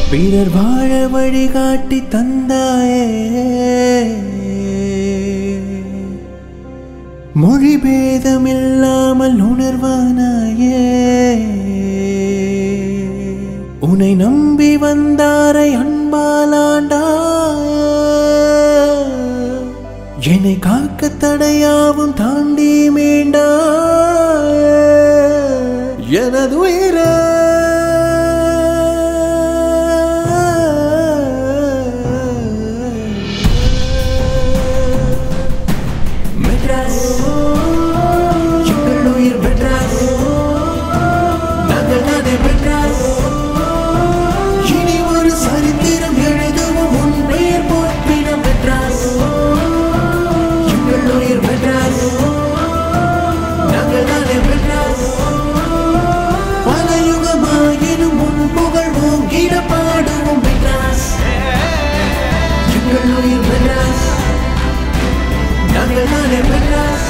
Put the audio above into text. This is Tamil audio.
பிறர் வாழ வழிகாட்டி தந்தாயே மொழி பேதமில்லாமல் உணர்வானாயே உன்னை நம்பி வந்தாரை அன்பாலாண்டா என்னை காக்க தடையாவும் தாண்டி மீண்டா எனது உயிரே மெட்ராஸ் எங்கள் உயிர் மெட்ராஸ் நாங்கள் தானே மெட்ராஸ் இனி ஒரு சரித்திரம் எழுதுவோம் உன் பெயர் போற்றின மெட்ராஸ் எங்கள் உயிர் மெட்ராஸ் நாங்கள் தானே மெட்ராஸ் பல யுகமாயினும் உன் புகழ் ஓங்கிட பாடுவோம் மெட்ராஸ் எங்கள் உயிர் மெட்ராஸ் நாங்கள் தானே மெட்ராஸ்